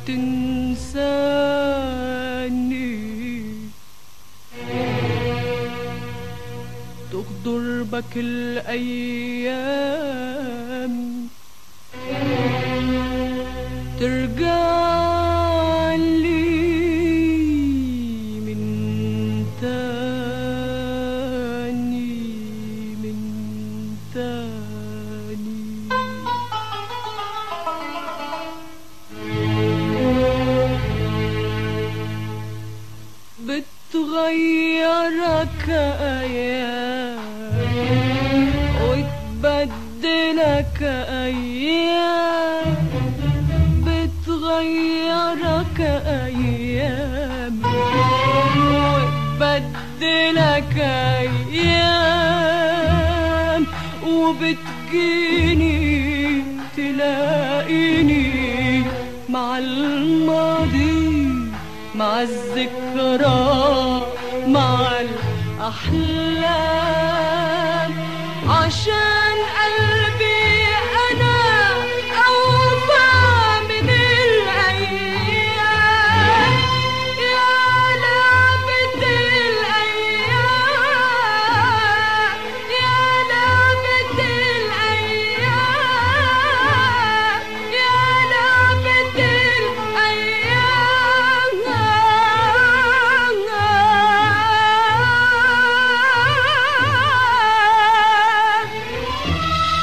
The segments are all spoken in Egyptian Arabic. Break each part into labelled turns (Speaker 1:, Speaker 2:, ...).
Speaker 1: تنساني تغدر بك الأيام ترجع لي من تاني من تاني بتغيرك أيام وتبدلك أيام بتغيرك أيام وتبدلك أيام وبتجيني تلاقيني مع الماضي مع الذكرى مع الأحلام عشان قلبي أنا أوفى من الأيام يا لعبة الأيام يا لعبة الأيام يا لعبة الأيام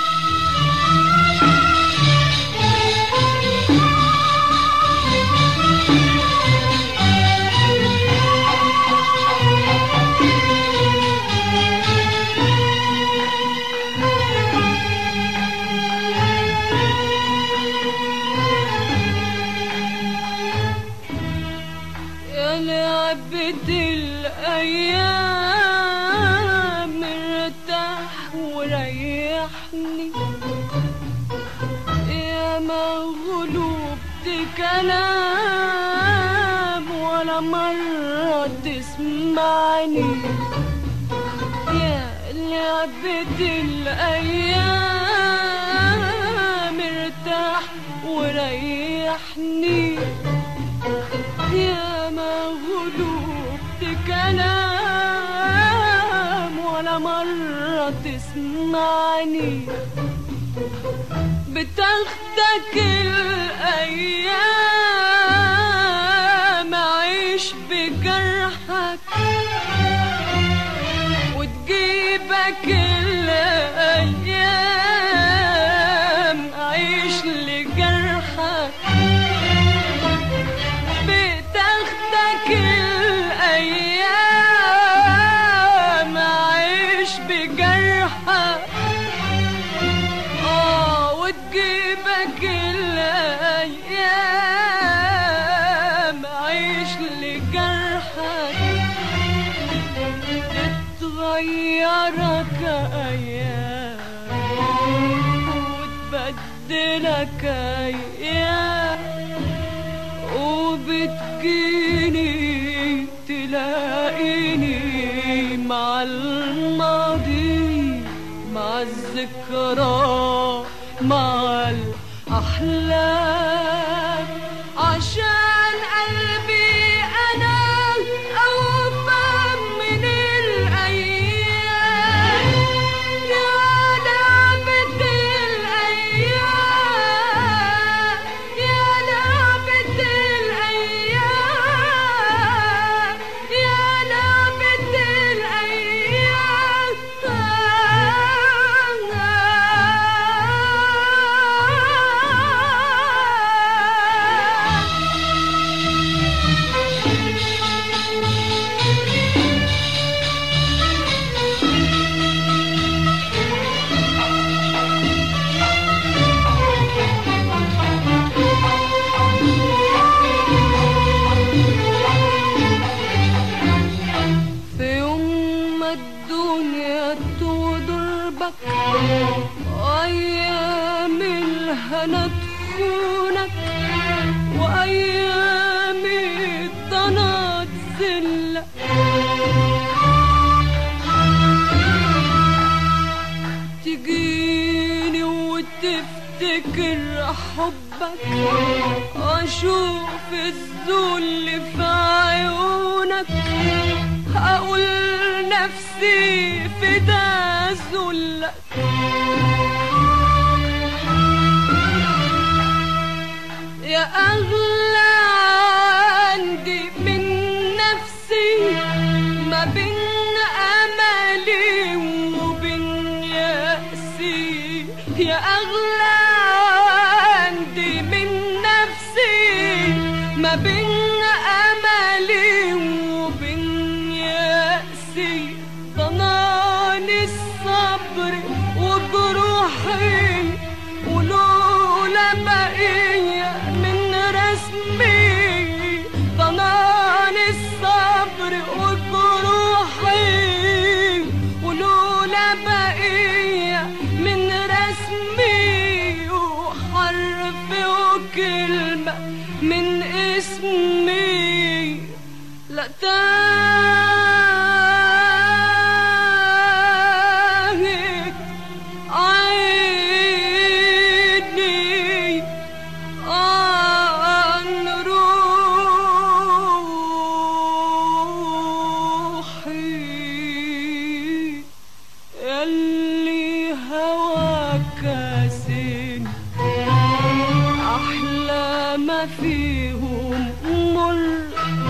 Speaker 1: يا لعبة الأيام ارتاح وريحني يا مغلوب كلام ولا مرة تسمعني يا لعبة الأيام ارتاح وريحني يا مغلوب كلام ولا مرة تسمعني بتاخدك الأيام عيش بجرحك وتجيبك الأيام عيش لجرحك بتاخدك الأيام عيش بجرحك اه وتجيبك الأيام عيش لجرحك تتغيرك أيام وتبدلك أيام وبتجيني تلاقيني مع الماضي مع الذكرى مع الأحلام عشان قلبي أنا أوفى من الأيام يا لعبة الأيام يا لعبة الأيام يا لعبة الأيام في يوم ما الدنيا تغدر بك وأيام الهنا تخونك وأيام الضنا تذلك تجيني وتفتكر حب تعبك واشوف الذل في عيونك اقول نفسي فدا ذلك يا أغلى عندي من نفسي ما بين أملي وبين يأسي يا أغلى عندي من نفسي ما بين أملي وبين يأسي ضناني الصبر وجروحي ولولا بقية من رسمي ضمان الصبر وجروحي ولولا بقية من رسمي وحرف وكلمة من اسمي لا تاهت عيني عن روحي يلي هواك سن أحلى ما فيهم مر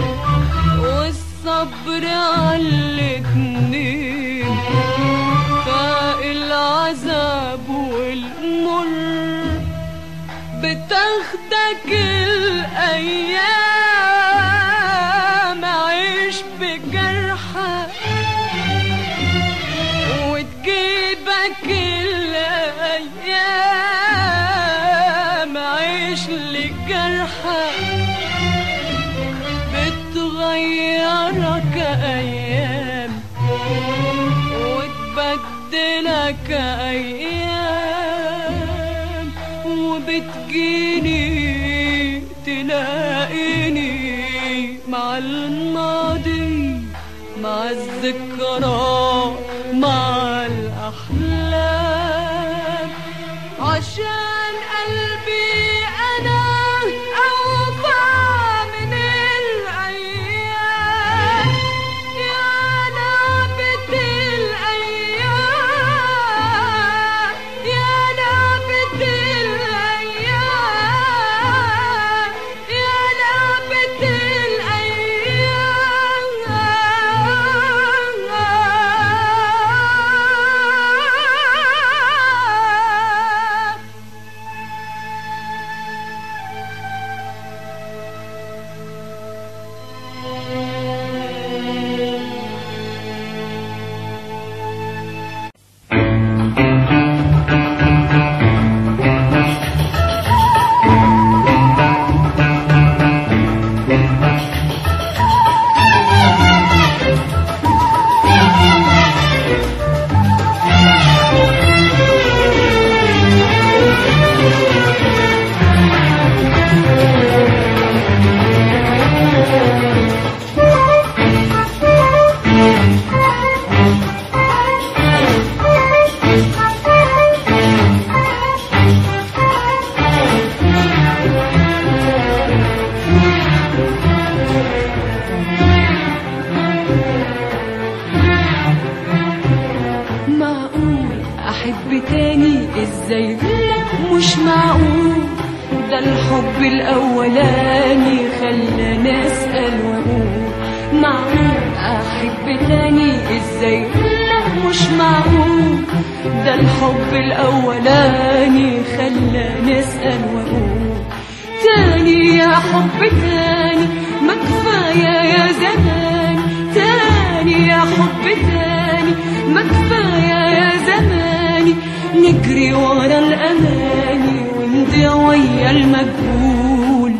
Speaker 1: والصبر عالاتنين فاق العذاب والمر بتاخدك الأيام عيش بجرحك وتجيبك الأيام عيش لجرحك بتغيرك أيام وتبدلك أيام وبتجيني تلاقيني مع الماضي مع الذكرى مع الأحلام عشان قلبي أنا أوفى من الأيام يا نابت الأيام يا نابت الأيام يا نابت الأيام معقول احب تاني ازاي لا مش معقول ده الحب الاولاني خلاني اسال واقول معقول احب تاني ازاي لا مش معقول ده الحب الاولاني خلاني اسال واقول تاني يا حب تاني ما كفايه يا زمان تاني يا حب تاني ما كفايه يا زماني نجري ورا الاماني ونضيع ويا المجهول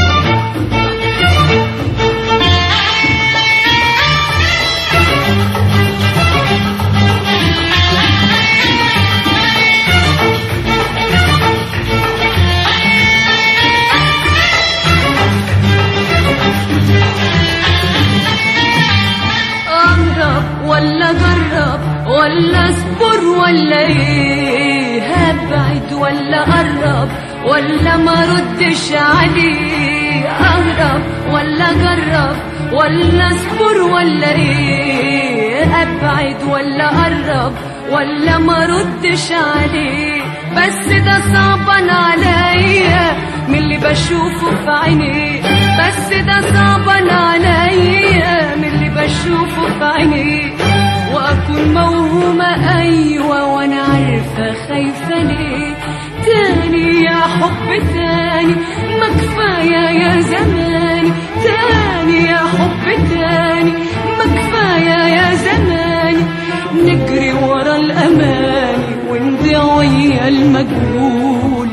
Speaker 1: اهرب ولا جرب ولا اصبر ولا ايه هبعد ولا قرب ولا ما رد ردش عليه اهرب ولا اجرب ولا اصبر ولا ايه ابعد ولا اقرب ولا ما ردش عليه بس ده صعبان عليا من اللي بشوفه في عينيه بس ده صعبان عليا من اللي بشوفه في عينيه واكون موهومة ايوه وانا عارفة خايفة ليه تاني يا حب تاني ما كفاية يا زماني تاني يا حب تاني ما كفاية يا زماني نجري ورا الاماني ونضيع ويا المجهول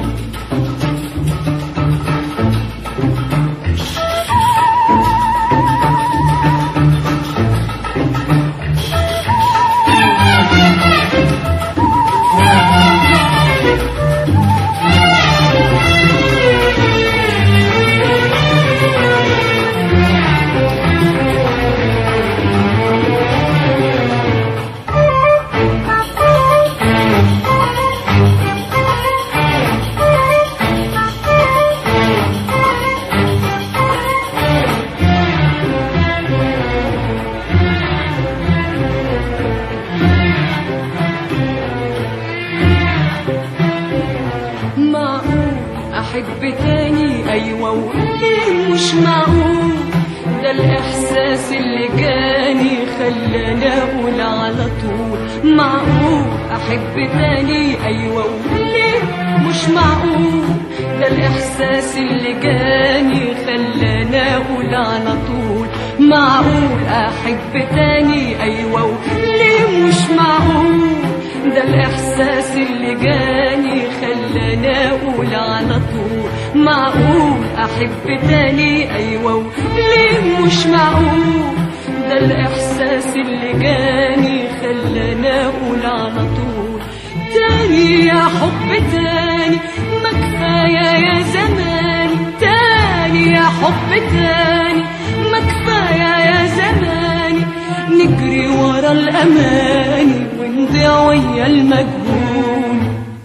Speaker 1: معقول احب تاني ايوه وليه مش معقول ده الاحساس اللي جاني خلاني اقول على طول معقول احب تاني ايوه وليه مش معقول ده الاحساس اللي جاني خلاني اقول على طول معقول احب تاني ايوه وليه مش معقول ده الاحساس اللي جاني خلاني اقول على طول معقول احب تاني ايوه ليه مش معقول ده الاحساس اللي جاني خلاني اقول على طول تاني يا حب تاني ما كفايه يا زماني تاني يا حب تاني ما كفايه يا زماني نجري ورا الاماني ونضيع ويا المجهول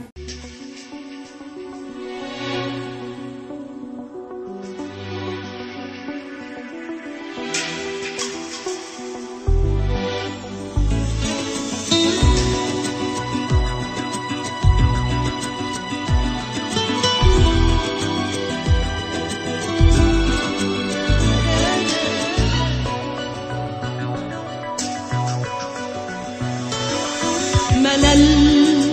Speaker 2: ملل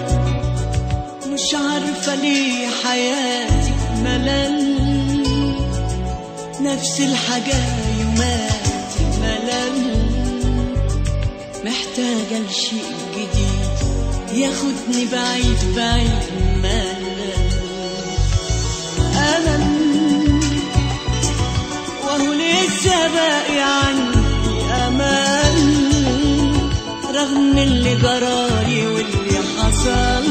Speaker 2: مش عارفة ليه حياتي ملل نفس الحاجة يوماتي ملل محتاجة لشيء جديد ياخدني بعيد بعيد ملل ألم وهو لسه باقي عندي أمل رغم اللي جرالي واللي حصل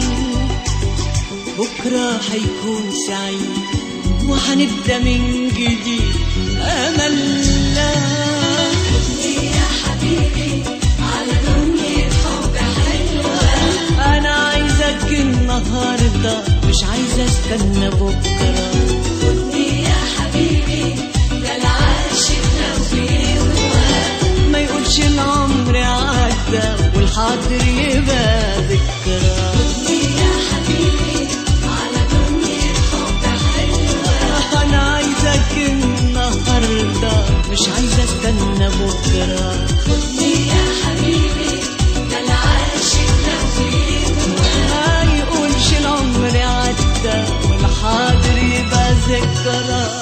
Speaker 2: بكرة هيكون سعيد وهنبدأ من جديد أمل لا
Speaker 1: يا حبيبي على دنيا حب حلوة
Speaker 2: أنا عايزك النهاردة مش عايزة استنى بكرة
Speaker 1: يا حبيبي ده العاشق لو
Speaker 2: ما يقولش العمر عدى والحاضر يبقى ذكرى
Speaker 1: يا حبيبي على دنيا حب حلوة
Speaker 2: أنا عايزك النهاردة مش عايزة استنى بكرة
Speaker 1: يا حبيبي ده العاشق لو
Speaker 2: ما يقولش العمر عدى والحاضر يبقى ذكرى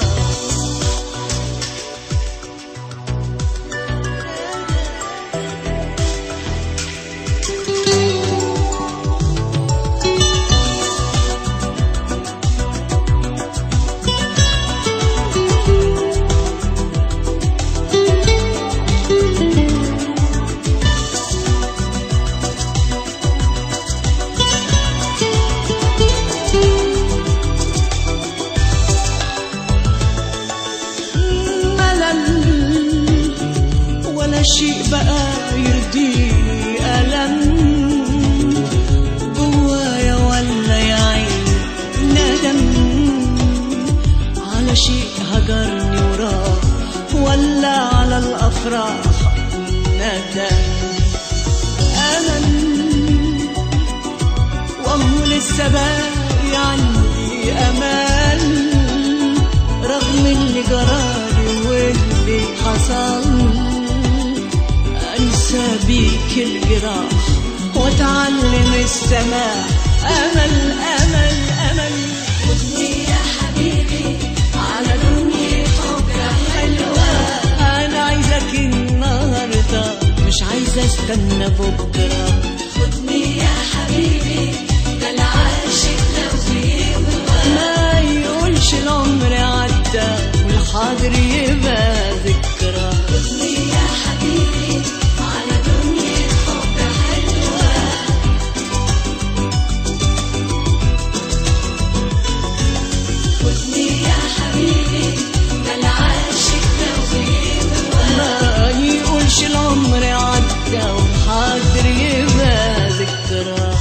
Speaker 2: ملل ولا شيء بقى يرضيني ألم جوايا ولا يا عيني ندم أفراح ندم أمل وهو لسه باقي عندي أمل رغم اللي جرالي واللي حصل أنسى بيك الجراح وأتعلم السماح أمل أمل أمل
Speaker 1: خدني يا حبيبي على دنيا حب حلوة
Speaker 2: أنا عايزك النهاردة مش عايزة استنى بكرة
Speaker 1: خدني يا حبيبي ده العاشق لو بيهوى
Speaker 2: ما يقولش العمر عدى والحاضر يبقى ذكرى
Speaker 1: خدني يا حبيبي على دنيا حب حلوة خدني يا حبيبي ده العاشق لو بيهوى
Speaker 2: ما يقولش العمر عدى والحاضر يبقى ذكرى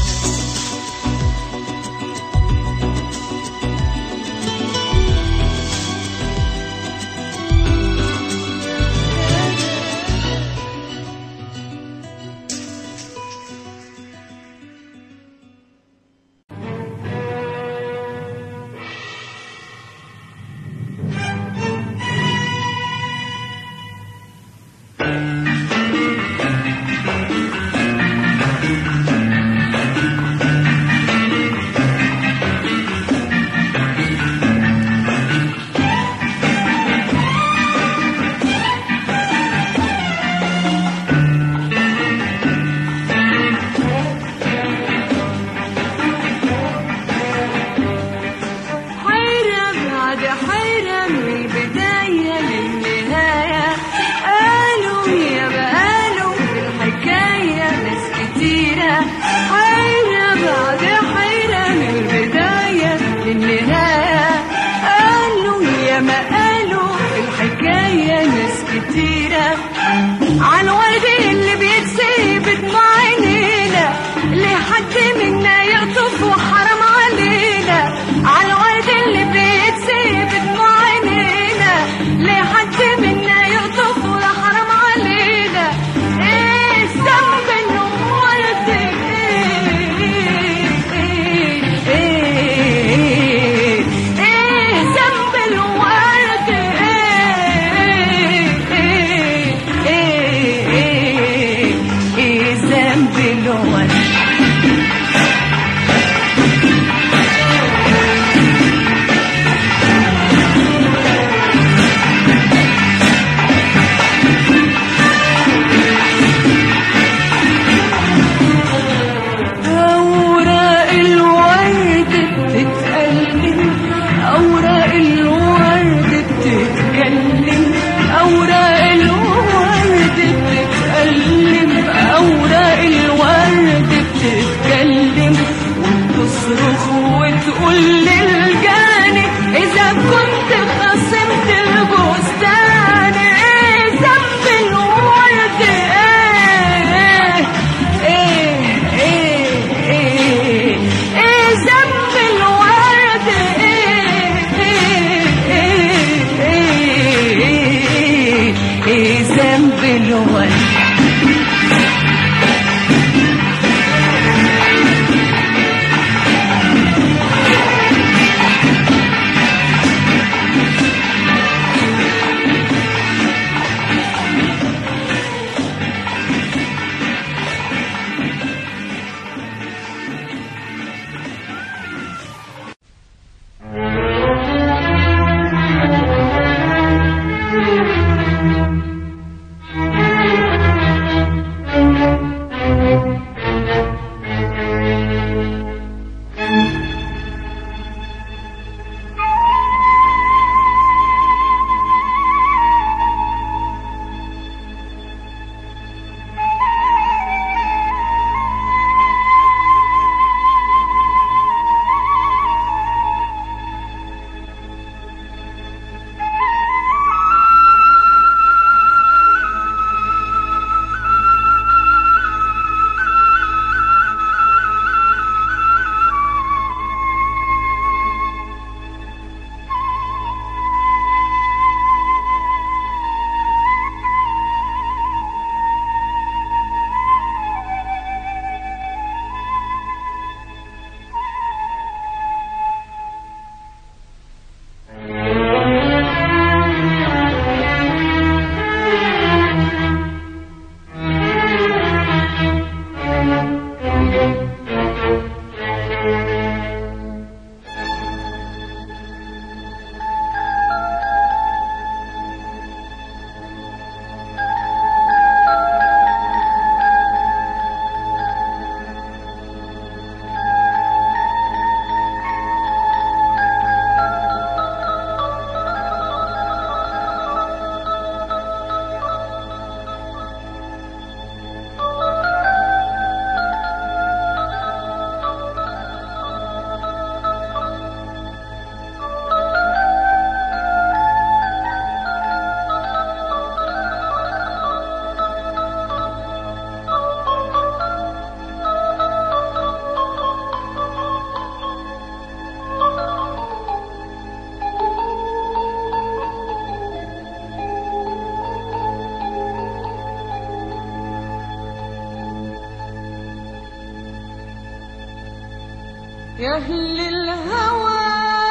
Speaker 3: يا أهل الهوى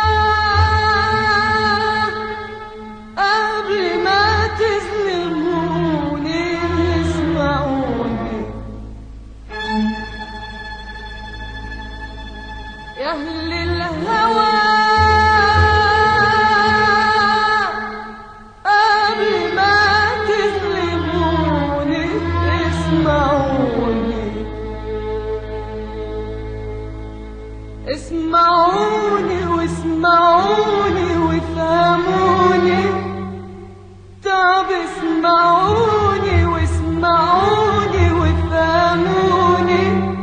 Speaker 3: قبل ما تظلموني اسمعوني يا أهل الهوى قبل ما تظلموني اسمعوني اسمعوني واسمعوني وافهموني طب اسمعوني واسمعوني وافهموني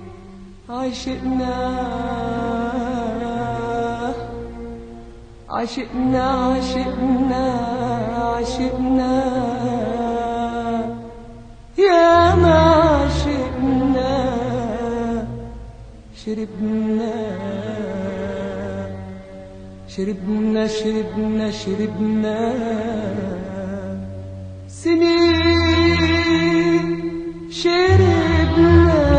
Speaker 3: عشقنا عشقنا عشقنا عشقنا يا ما عشقنا شربنا شربنا شربنا شربنا سنين شربنا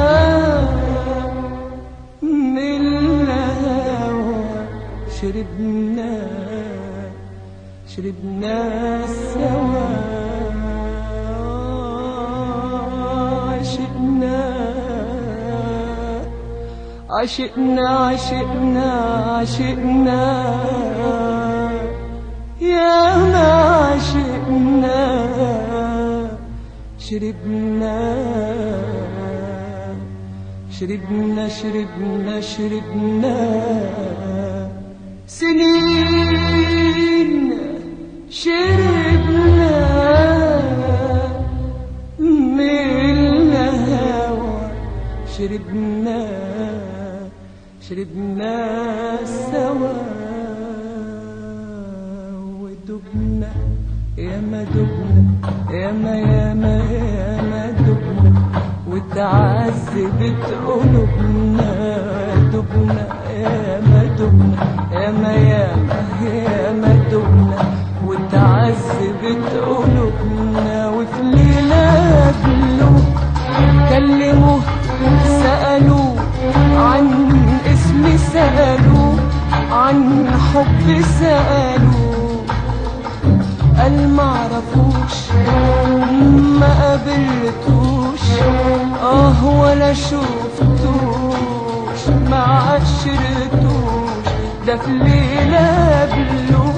Speaker 3: من الهوى شربنا شربنا سوا عشقنا عشقنا عشقنا عشقنا يا ما عشقنا شربنا شربنا شربنا شربنا سنين شربنا من الهوى شربنا شربنا سوا ودبنا يا ما دبنا يا ما يا ما يا ما دبنا وتعذبت قلوبنا دبنا يا ما دبنا يا ما يا ما يا ما دبنا وتعذبت قلوبنا وفي ليلة قلوب كلموه سألوه عن اسمي سألوه عن حب سألوه قال معرفوش ما قابلتوش اه ولا شفتوش ما عشرتوش ده في ليلة قبله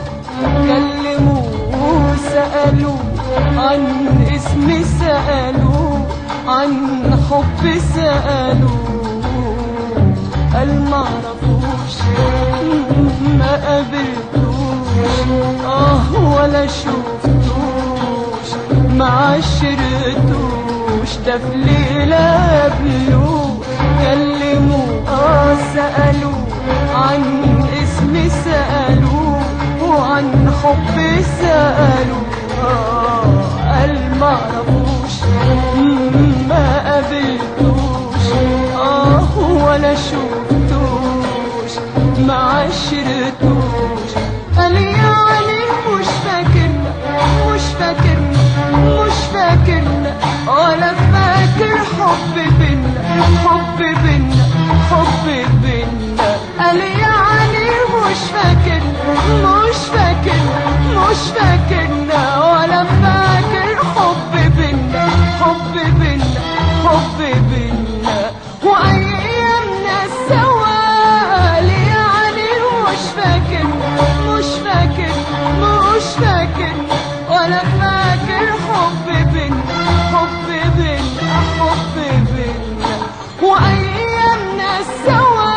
Speaker 3: كلموه سألوه عن اسمي سألوه عن حب سألوه قال معرفوش ما قابلتوش اه ولا شفتوش ما عشرتوش ده في ليلة قبله كلموه اه سألوه عن اسمي سألوه وعن حبي سألوه آه قال معرفوش ما قابلتوش اه ولا شفتوش ما عشرتوش قال يعني مش فاكرنا مش فاكرنا مش فاكرنا ولا فاكر حب بينا حب بينا حب بينا قال يعني مش فاكرنا مش فاكرنا مش فاكرنا ولا فاكر حب بينا حب بينا حب بينا وايامنا سوا يعني مش فاكر مش فاكر مش فاكر ولا فاكر حب بينا حب بينا حب بينا وايامنا سوا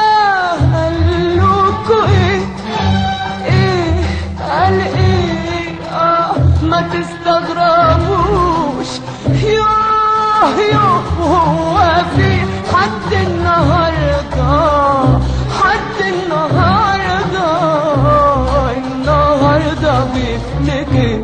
Speaker 3: قالوكوا ايه ايه قال ايه اه ما تستغربوش يوه يوه هو في حد النهارده حد النهارده النهارده بيفتكر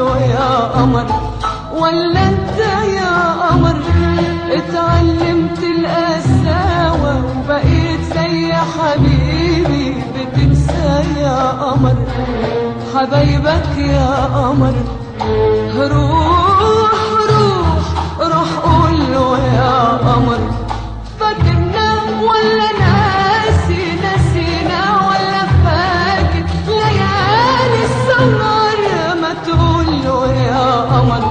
Speaker 3: له يا قمر ولا انت يا قمر اتعلمت القساوة وبقيت زي حبيبي بتنسى يا قمر حبايبك يا قمر روح روح روح قول له يا قمر فاكرنا ولا ناسي نسينا ولا فاكر ليالي السهر ما تقول له يا قمر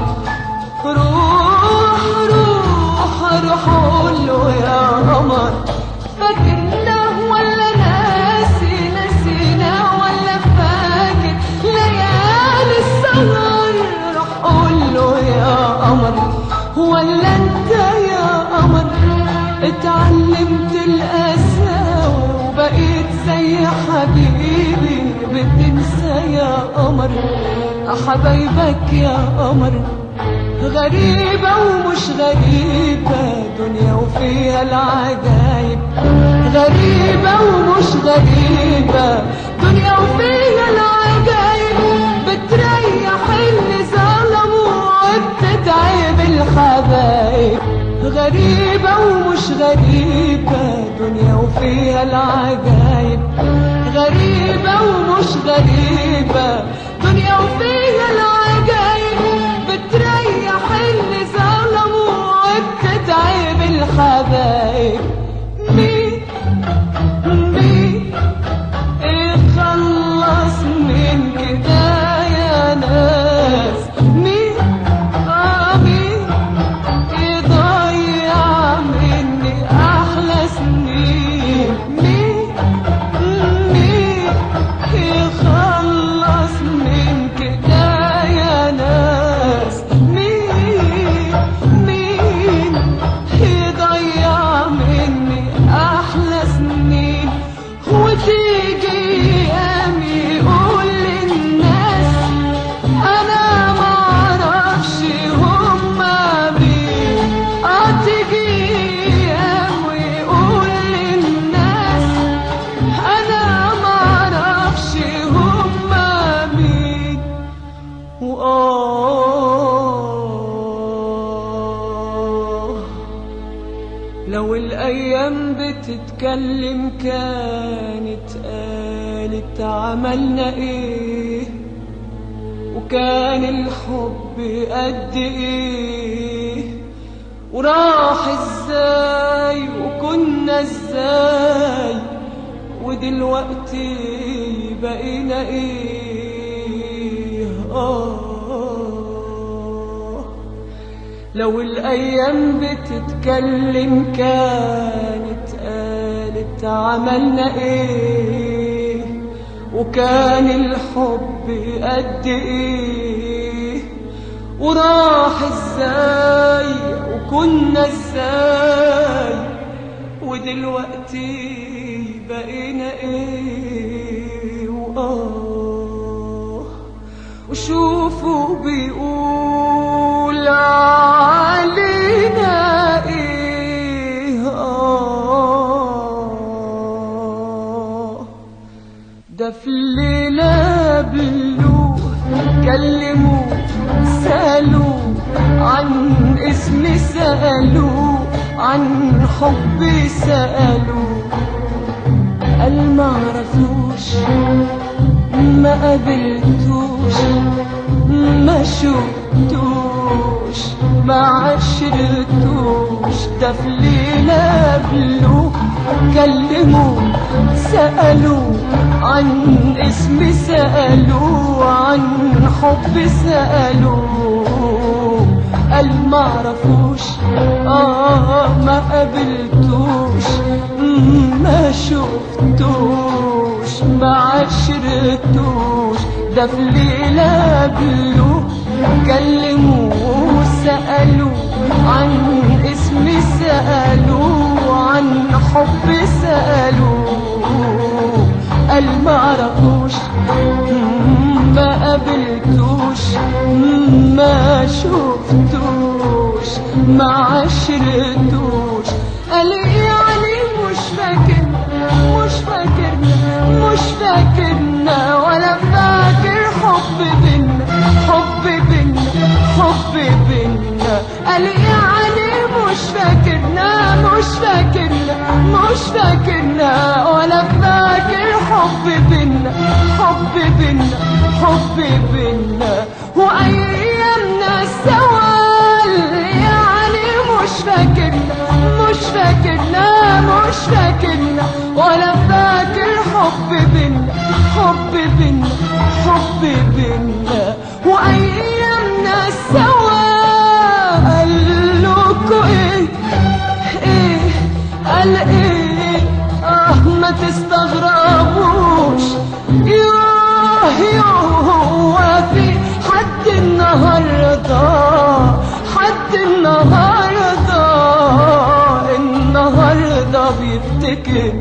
Speaker 3: روح روح روح قول له يا قمر فاكرنا ولا ناسي نسينا ولا فاكر ليالي السهر روح قول له يا قمر ولا انت يا قمر اتعلمت القساوة وبقيت زي حبيبي بتنسى يا قمر حبايبك يا قمر غريبة ومش غريبة دنيا وفيها العجايب غريبة ومش غريبة دنيا وفيها العجايب بتريح اللي ظلموا وبتتعب الحبايب غريبة ومش غريبة دنيا وفيها العجايب غريبة ومش غريبة دنيا وفيها العجايب بتريح اللي ظلموا وبتتعب الحبايب مين مين يخلص من كده يا ناس مين آه مين يضيع مني أحلى سنين مين مين يخلص من كده يا ناس مين مين يضيع مني أحلى سنين وتيجي أيام يقول للناس أنا معرفش هما مين آه تيجي أيام ويقول للناس أنا معرفش هما مين وآه لو الأيام بتتكلم كانت قالت عملنا إيه وكان الحب قد إيه وراح إزاي وكنا إزاي ودلوقتي بقينا إيه آه لو الأيام بتتكلم كانت قالت عملنا إيه وكان الحب قد إيه وراح إزاي وكنا إزاي ودلوقتي بقينا إيه وآه وشوفوا بيقول علينا ايه آه ده في الليلة بلوه كلموا سألوا عن اسمي سألوا عن حبي سألوا قال ما عرفوش ما قابلتوش ما شفتوش ما عشرتوش ده في ليلة قبله كلموا سألوا عن اسمي سألوا عن حبي سألوا قال ما عرفوش آه ما قابلتوش ما شفتوش ما عشرتوش ده في ليلة قبله كلموا سألوا عن اسمي سألوا عن حبي سألوا قال ما عرفوش ما قابلتوش ما شفتوش ما عشرتوش قال يعني مش فاكر مش فاكرنا مش فاكرنا ولا فاكر حب بينا حب بينا حب بينا وايامنا سوا يعني مش فاكرنا مش فاكرنا مش فاكرنا ولا فاكر حب بينا حب بينا حب بينا وايامنا سوا قالوكوا ايه ايه قال ايه اه ما تستغربوش يوه يوه هو في حد النهارده حد النهارده النهارده بيفتكر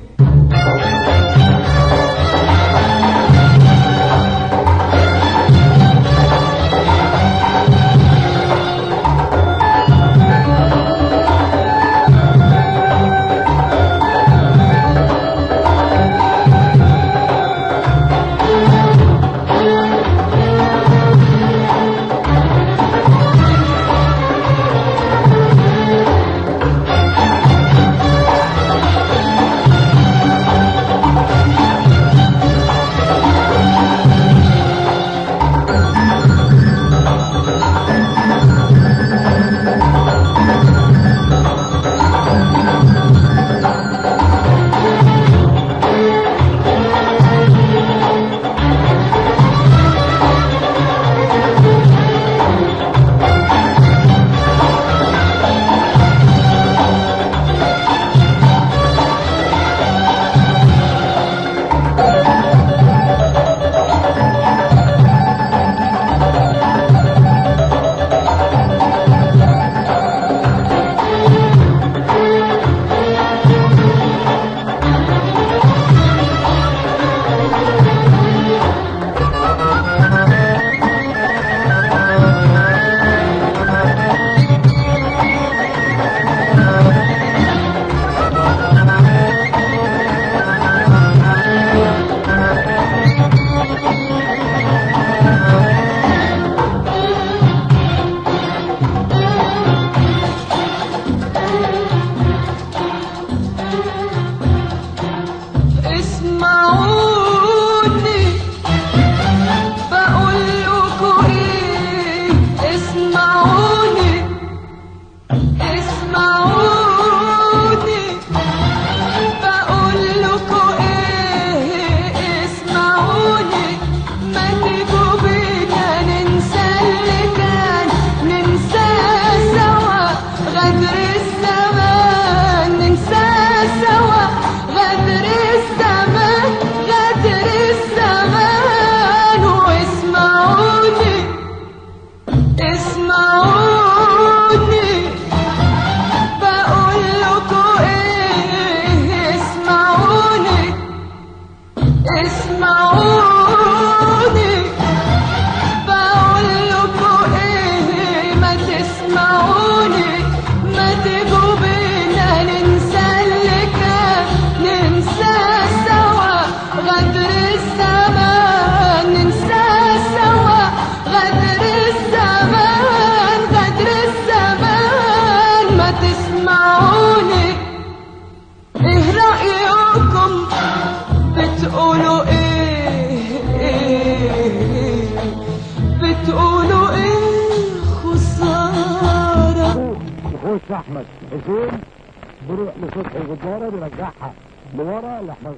Speaker 3: اسمعوني بقول لكم ايه اسمعوني اسمعوني بقول لكم ايه اسمعوني ما تيجوا بينا ننسى اللي كان ننسى سوا غدر الزمان ننسى سوا غدر الزمان غدر الزمان واسمعوني اسمعوني بقول لكم ايه اسمعوني اسمعوني بقول لكم ايه ما تسمعوني ما تجوا بينا ننسى اللي كان ننسى سوا غدر الزمان ننسى سوا غدر الزمان غدر الزمان ما تسمعوني ايه رأيكم بتقولوا ايه ايه بتقولوا ايه خسارة
Speaker 4: يخش احمد حسين بيروح لفتحي الجدارة بيرجعها لورا لاحمد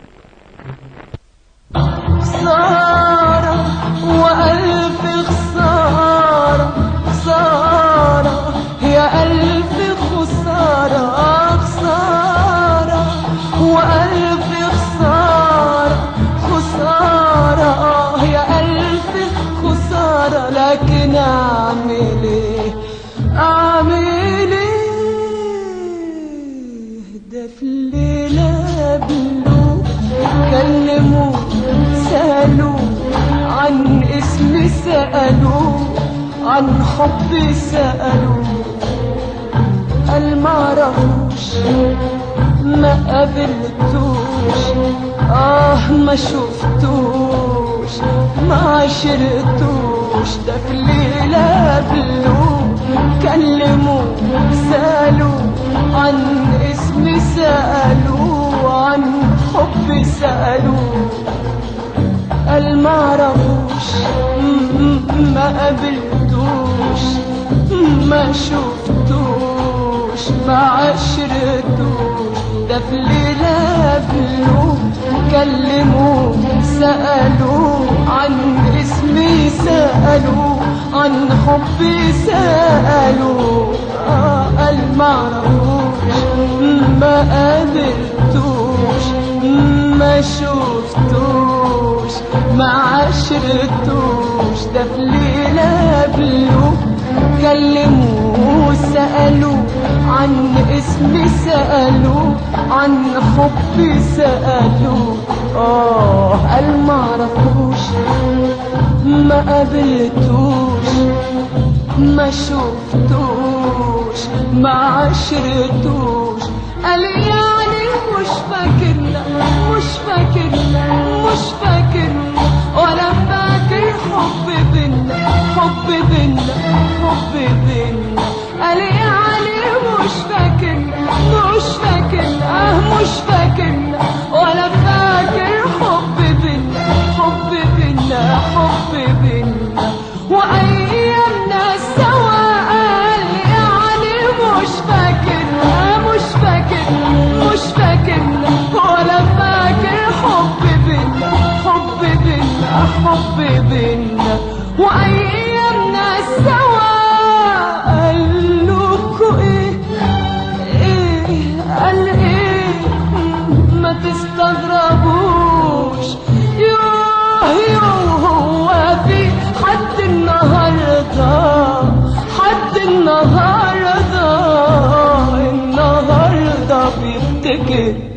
Speaker 3: خسارة وألف خسارة خسارة يا ألف خسارة خسارة وألف خسارة خسارة يا ألف خسارة لكن أعمل إيه أعمل إيه ده في الليلة بلوك كلموا سألوا عن اسم سألوا عن حب سألوا قال ما عرفوش ما قابلتوش اه ما شفتوش ما عشرتوش ده في الليلة قبلوا كلموا سألوا عن اسم سألوا عن حب سألوا قال معرفوش م- ما قابلتوش ما شفتوش ما عشرتوش ده في ليلة قابلوه كلموه سألوه عن اسمي سألوه عن حبي سألوه آه قال معرفوش ما قابلتوش ما شفتوش ما عشرتوش ده في ليلة قابلوه كلموه سألوه عن اسمي سألوه عن حبي سألوه آه قال معرفوش ما قابلتوش ما شفتوش ما عشرتوش قال يعني مش فاكرنا مش فاكرنا مش فاكرنا ولا فاكر حب بينا حب بينا حب بينا قال يعني مش فاكرنا مش فاكرنا مش فاكرنا ولا فاكر حب بينا حب بينا حب بينا وايامنا سوا قال يعني مش فاكرنا مش فاكرنا مش فاكرنا ولا فاكر حب بينا حب بينا حب بينا وايامنا سوا قال لكوا ايه ايه قال ايه ما تستغربوش يوه يوه هو في حد النهارده حد النهارده النهارده بيفتكر